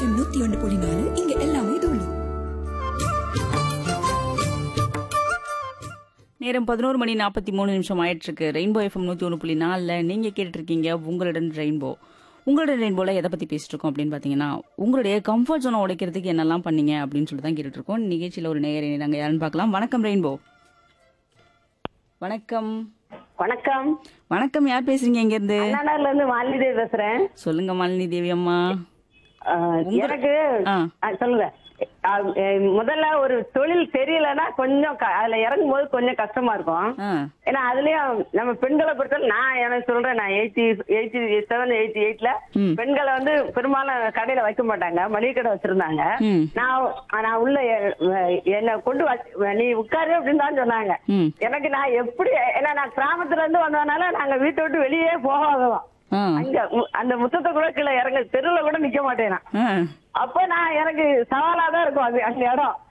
FM நூத்தி ஒன்று புள்ளி நாலு இங்க எல்லாமே தூளு நேரம் பதினோரு மணி நாற்பத்தி மூணு நிமிஷம் ஆயிட்டிருக்கு ரெயின்போ எஃப்எம் நூற்றி ஒன்று புள்ளி நாலில் நீங்கள் கேட்டுட்ருக்கீங்க உங்களுடன் ரெயின்போ உங்களுடன் ரெயின்போவில் எதை பற்றி பேசிட்டு இருக்கோம் அப்படின்னு பார்த்தீங்கன்னா உங்களுடைய கம்ஃபர்ட் ஜோனை உடைக்கிறதுக்கு என்னெல்லாம் பண்ணீங்க அப்படின்னு சொல்லி தான் கேட்டுட்டு இருக்கோம் நிகழ்ச்சியில் ஒரு நேயரை நாங்கள் யாருன்னு பார்க்கலாம் வணக்கம் ரெயின்போ வணக்கம் வணக்கம் வணக்கம் யார் பேசுறீங்க இங்கேருந்து அண்ணாநகர்ல இருந்து மாலிதேவி பேசுறேன் சொல்லுங்க மாலினி தேவி அம்மா அஹ், உங்க- எனக்கு ஆ. அஹ், சொல்லுங்க அஹ், அஹ், முதல்ல ஒரு தொழில் தெரியலன்னா கொஞ்சம் க- அதுல இறங்கும் போது கொஞ்சம் கஷ்டமா இருக்கும் ஆ ஏன்னா அதுலயும் நம்ம பெண்களை பொறுத்தவரை நான் எனக்கு சொல்றேன் நான் எயிட்டி எயிட்டி செவன் எயிட்டி எயிட்ல ம். பெண்களை வந்து பெரும்பாலும் கடையில வைக்க மாட்டாங்க மளிகை கடை வச்சிருந்தாங்க ம் நான் நான் உள்ள எ- என்னை கொண்டு வச்சு நீ உட்காரு அப்படின்னு தான் சொன்னாங்க ம் எனக்கு நான் எப்படி ஏன்னா நான் கிராமத்துல இருந்து வந்ததுனால நாங்க வீட்டை விட்டு வெளியே போகாதோம் ஆ அங்க மு- அந்த முத்தத்தை கூட கீழே இறங்க தெருவுல கூட நிக்க மாட்டேன் நான் ஆ அப்ப நான் எனக்கு சவாலா தான் இருக்கும் அது அந்த இடம்